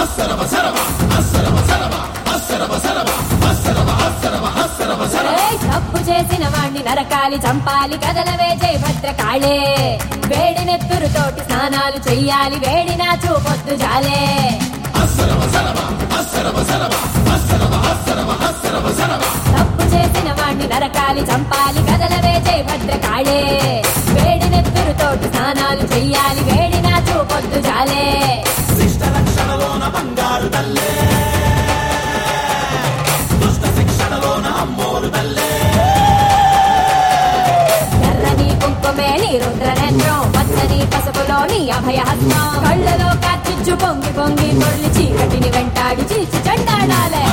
ఏయ్, తప్పు చేసిన వాణ్ణి నరకాలి చంపాలి కదలవే జై భద్రకాళే వేడి నెత్తురుతోటి స్నానాలు చెయ్యాలి వేడి నా చూపొద్దు జాలే తప్పు చేసిన వాణ్ణి నరకాలి చంపాలి కదలవే జై భద్రకాళే వేడి నెత్తురుతోటి స్నానాలు చెయ్యాలి వేడి నా చూపొద్దు జాలే శిష్ట రక్షణలోన బంగారు తల్లే దుష్ట శిక్షణలోన అమ్మోరు తల్లే ఎర్రని కుంకుమే నీ రుద్రనేత్రం పచ్చని పసుపులోని అభయహస్తం కళ్ళలో కార్చిచ్చు పొంగి పొంగి పొర్లి చీకటిని వెంటాడి చీచి చెండాడాలే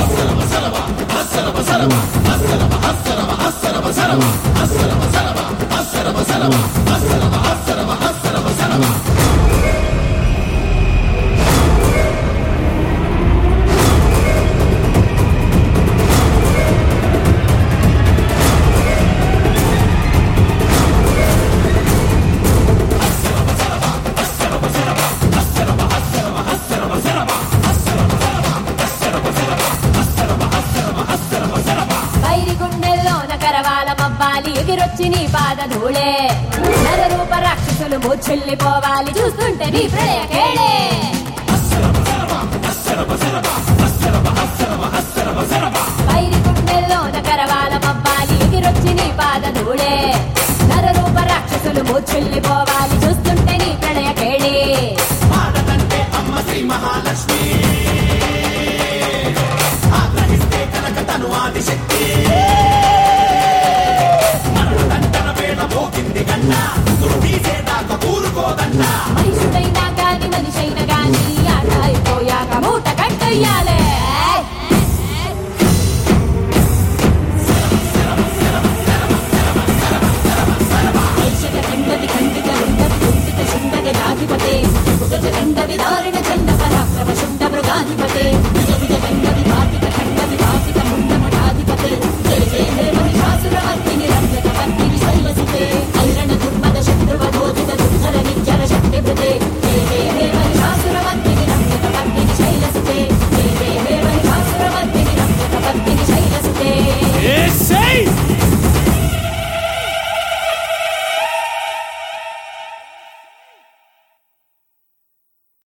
వైరి గుండెల్లోన కరవాల మవ్వాలి ఎగిరొచ్చి నీ పాద ధూళే నరరూప రాక్షసులు మూర్ఛిల్లిపోవాలి చూస్తుంటే నీ ప్రళయ కేళే వైరి గుండెల్లోన కరవాల మవ్వాలి ఎగిరొచ్చి నీ పాద ధూళే నరరూప రాక్షసులు మూర్ఛిల్లిపోవాలి చూస్తుంటే నీ ప్రణయ కేళే పాడదంటే అమ్మ శ్రీ మహాలక్ష్మి ఆగ్రహిస్తే కనుక తను ఆదిశక్తి మరణదండన వేళ మోగింది కన్నా ఉసురు తీసేదాకా ఊరుకోదన్నా మనుషుడైనా గాని మనిషైనా గాని ఆట అయిపోయాక మూట కట్టయ్యాలే